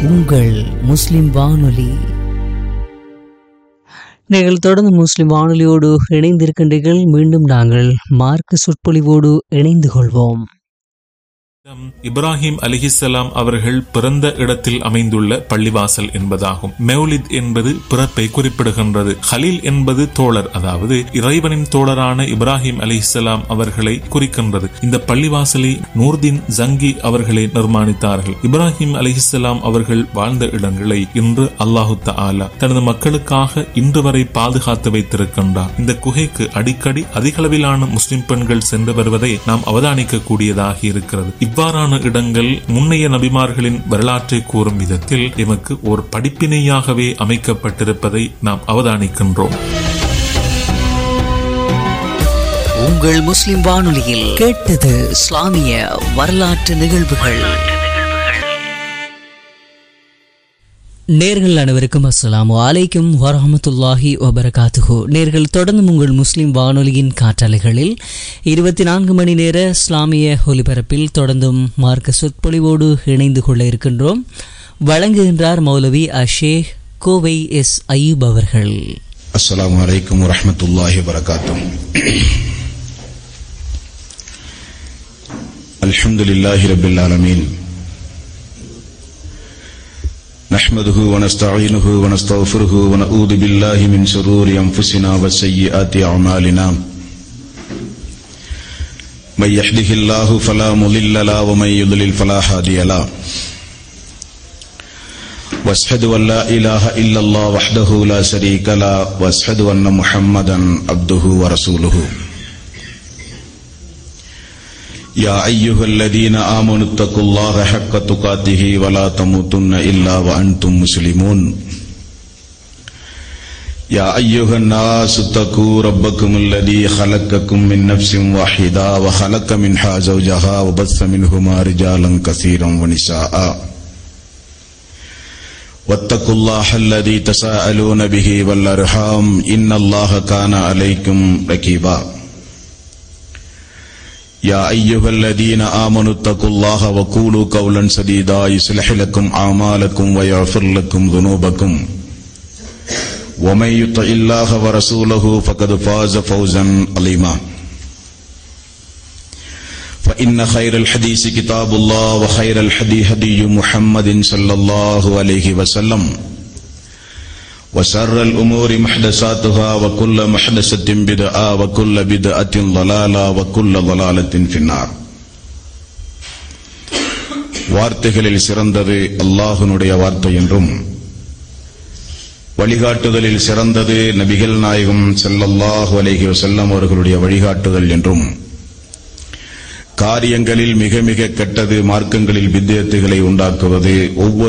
உங்கள் முஸ்லிம் வானொலி நீங்கள் தொடர்ந்து முஸ்லிம் வானொலியோடு இணைந்திருக்கின்றீர்கள் மீண்டும் நாங்கள் மார்க்க சொற்பொழிவோடு இணைந்து கொள்வோம் இப்ராஹிம் அலிஹிசலாம் அவர்கள் பிறந்த இடத்தில் அமைந்துள்ள பள்ளிவாசல் என்பதாகும் மெவுலித் என்பது பிறப்பை குறிப்பிடுகின்றது ஹலீல் என்பது தோழர் அதாவது இறைவனின் தோழரான இப்ராஹிம் அலிஹிசலாம் அவர்களை குறிக்கின்றது இந்த பள்ளிவாசலை நூர்தீன் ஜங்கி அவர்களை நிர்மாணித்தார்கள் இப்ராஹிம் அலிஹிசலாம் அவர்கள் வாழ்ந்த இடங்களை இன்று அல்லாஹு தாலா தனது மக்களுக்காக இன்று வரை பாதுகாத்து வைத்திருக்கின்றார் இந்த குகைக்கு அடிக்கடி அதிகளவிலான முஸ்லிம் பெண்கள் சென்று வருவதை நாம் அவதானிக்க கூடியதாக இருக்கிறது இவ்வாறான இடங்கள் முன்னைய நபிமார்களின் வரலாற்றை கூறும் விதத்தில் எமக்கு ஒரு படிப்பினையாகவே அமைக்கப்பட்டிருப்பதை நாம் அவதானிக்கின்றோம் உங்கள் முஸ்லிம் வானொலியில் கேட்டது இஸ்லாமிய வரலாற்று நிகழ்வுகள் நேர்கள் அனைவருக்கும் அஸ்ஸலாமு அலைக்கும் வரஹமத்துல்லாஹி வபரகாத்துஹு நேர்கள் தொடர்ந்து உங்கள் முஸ்லிம் வானொலியின் காற்றலைகளில் இருபத்தி நான்கு மணி நேர இஸ்லாமிய ஒலிபரப்பில் தொடர்ந்தும் மார்க்க சொற்பொழிவோடு இணைந்து கொள்ள இருக்கின்றோம் வழங்குகின்றார் மௌலவி அஷேக் கோவை எஸ் அய்யூப் அவர்கள் அஸ்ஸலாமு அலைக்கும் வரஹமத்துல்லாஹி வரகாத்தும் அல்ஹம்துலில்லாஹி ரப்பில் ஆலமீன் نحمده ونستعينه ونستغفره ونعوذ بالله من شرور أنفسنا وسيئات أعمالنا من يهده الله فلا مضل له ومن يضلل فلا هادي له واشهد ان لا اله الا الله وحده لا شريك له واشهد ان محمدا عبده ورسوله يا ايها الذين امنوا اتقوا الله حق تقاته ولا تموتن الا وانتم مسلمون يا ايها الناس اتقوا ربكم الذي خلقكم من نفس واحده وخلق منها زوجها وبث منهما رجالا كثيرا ونساء واتقوا الله الذي تساءلون به والارحام ان الله كان عليكم رقيبا يا ايها الذين امنوا اتقوا الله وقولوا قولا سديدا يصلح لكم اعمالكم ويغفر لكم ذنوبكم ومن يطع الله ورسوله فقد فاز فوزا عظيما فإن خير الحديث كتاب الله وخير الحدي هدي محمد صلى الله عليه وسلم وشر الأمور محدثاتها وكل محدثة بدعة وكل بدعة ضلالة وكل ضلالة في النار வார்த்தைகளில் சிறந்தது அல்லாஹனுடைய வார்த்தை என்றும் வழிகாட்டுதலில் சிறந்தது நபிகள் நாயகம் செல்லல்லாஹு அலைஹி வஸல்லம் அவர்களுடைய வழிகாட்டுதல் என்றும் காரியங்களில் மிக மிக கெட்டது மார்க்கங்களில் வித்தியத்துகளை உண்டாக்குவது ஒவ்வொரு